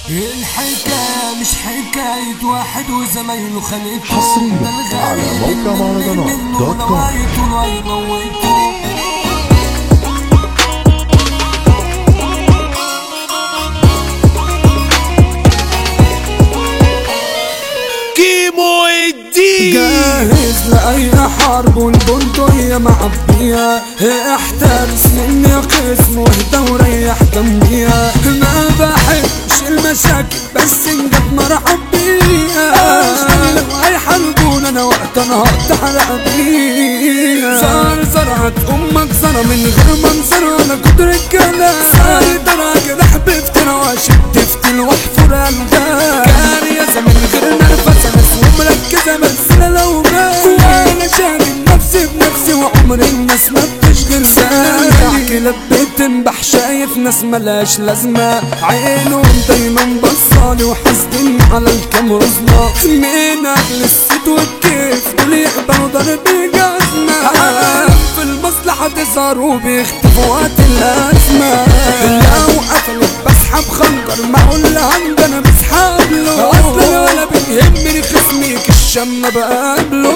الحكاية مش حكاية واحد وزمايله خانته حصرياً على موقع مهرجانات دوت كوم. كيمو الدين جاهز لأي حرب والبندقية معبية احترس مني قسم واهدى وريح دمية ما بحبش المشاكل بس انجد مرحب بيها لو هيحاربون انا وقت انا هقطع بيها زار زرعت امك زرع من غير منظر انا قدر الكلام صار درجة حبيبتي انا وشدت في الوحفر الغاب كارية من غير نرفز ناس ومركزة بس انا لو مات وانا شاغل نفسي بنفسي وعمر الناس ما بتشغل بالي كلاب بتنبح شايف ناس ملاش لازمة عينهم دايما بصالي وحاسدين على الكام رزمة من اجل الست والكيف دول يقبلوا ضرب جزمة في المصلحة تظهر وبيختفوا وقت الأزمة لو قتلت بسحب خنجر معقول لهند أنا بسحب له أصلا ولا بيهمني خصميك الشم بقابله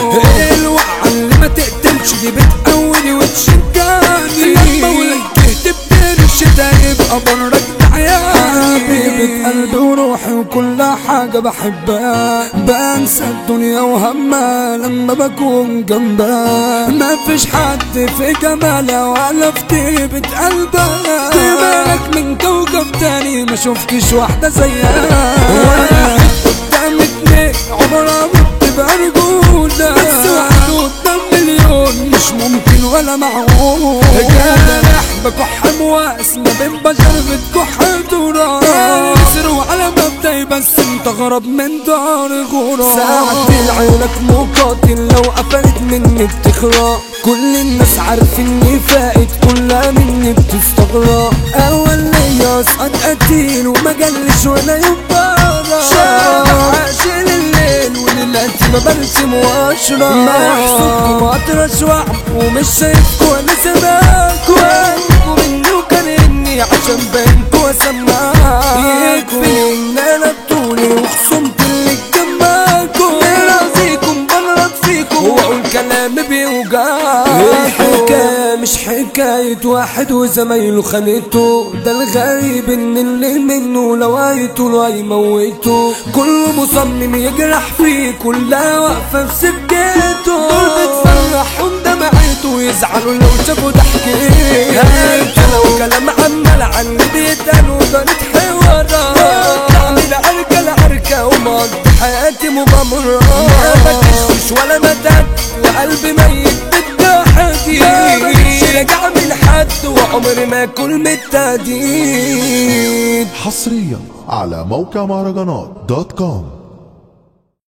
الوقعة اللي ما تقتلش دي بتقويني وتشجعني لما ولجهت بترش ده يبقى برك عيالي حبيبة قلبي وروحي وكل حاجة بحبها بنسى الدنيا وهمها لما بكون جنبها ما فيش حد في جمالها ولا في طيبة قلبها دماغك من كوكب تاني ما شفتش واحدة زيها وانا قدام اتنين عمرها ما بتبقى رجولة بس واحد قدام مليون مش ممكن ولا معقول جارح بكح مواس ما بين بشر بتكح تراب يسروا على مبدأي بس انت غرب من دار غراب ساعة عيونك مقاتل لو قفلت مني بتخرب كل الناس عارفيني فائت كلها مني بتستغرب اول ليا اسقط قتيل وما جلش ولا يبقى شارع عاشر الليل وليلاتي ما برسم واشرب ما يحسدكم اطرش واعب ومش شايفكوا انا سماكوا وانكوا مني وكارهني عشان بينكوا اسمعكوا يكفي ان انا بطولي وخصمت اللي جنبكوا راسيكم بغلط فيكم واقول كلام بيوجعكوا الحكاية مش حكاية واحد وزمايله خانته ده الغريب ان اللي منه لو هيطول هيموته كله مصمم يجرح فيه كلها واقفة في سكته دول بتفرحهم دمعته ويزعلوا لو شافوا ضحكته انت لو كلام عمال عن اللي بيتقالوا ده حوارات تعمل عركة لعركة ومقضي حياتي مغامرة ما بكشفش ولا مدد وقلبي ميت بالضحكي مش راجع من حد وعمري ما اكل متهديد حصريا على موقع مهرجانات دوت كوم